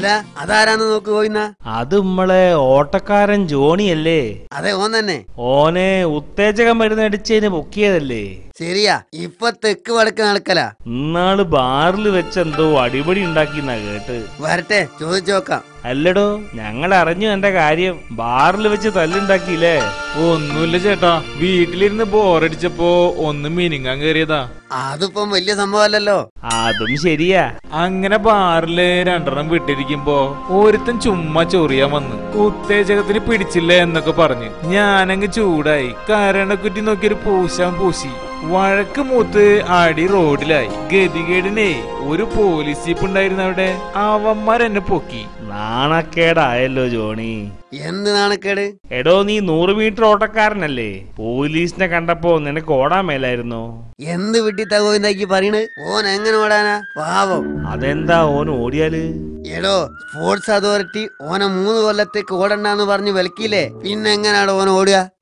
അല്ല അതാരാന്ന് നോക്ക് പോയിന്ന അത് നമ്മളെ ഓട്ടക്കാരൻ ജോണിയല്ലേ അതെ ഓൻ തന്നെ ഓനെ ഉത്തേജകം മരുന്ന് അടിച്ചതിന് പൊക്കിയതല്ലേ ശരിയാ ഇപ്പൊ തെക്ക് വടക്ക് നടക്കല ഇന്നാള് ബാറിൽ വെച്ചെന്തോ അടിപൊളി ഉണ്ടാക്കിന്നാ കേട്ട് വരട്ടെ ചോദിച്ചു നോക്കാം അല്ലടോ ഞങ്ങൾ അറിഞ്ഞു എന്റെ കാര്യം ബാറിൽ വെച്ച് തല്ലുണ്ടാക്കിയില്ലേ ഒന്നുമില്ല ചേട്ടാ വീട്ടിലിരുന്ന് ബോറടിച്ചപ്പോ ഒന്ന് മിനിങ്ങാൻ കയറിയതാ അതിപ്പം വലിയ സംഭവമല്ലല്ലോ അതും ശരിയാ അങ്ങനെ ബാറില് രണ്ടെണ്ണം വിട്ടിരിക്കുമ്പോ ഒരുത്തൻ ചുമ്മാ ചൊറിയാൻ വന്ന് ഉത്തേജകത്തിന് പിടിച്ചില്ല എന്നൊക്കെ പറഞ്ഞ് ഞാനങ്ങ് ചൂടായി കരണക്കുറ്റി നോക്കിയൊരു പൂശാൻ പൂശി വഴക്ക് മൂത്ത് അടി റോഡിലായി ഗതികേടിനെ ഒരു പോലീസ് ജീപ്പ് ഉണ്ടായിരുന്നു അവിടെ അവന്മാരെന്നെ പൊക്കി നാണക്കേടായല്ലോ ജോണി എന്ത് നാണക്കേട് എടോ നീ നൂറ് മീറ്റർ ഓട്ടക്കാരനല്ലേ പോലീസിനെ കണ്ടപ്പോ നിനക്ക് ഓടാൻ മേലായിരുന്നോ എന്ത് വിട്ടി തകോന്നാക്കി പറയണ് ഓൻ എങ്ങനെ ഓടാനാ പാവം അതെന്താ ഓൻ ഓടിയാല് എടോ സ്പോർട്സ് അതോറിറ്റി ഓനെ മൂന്ന് കൊല്ലത്തേക്ക് ഓടണ്ടെന്ന് പറഞ്ഞ് വിലക്കിയില്ലേ പിന്നെ എങ്ങനെയാണ് ഓൻ ഓടുക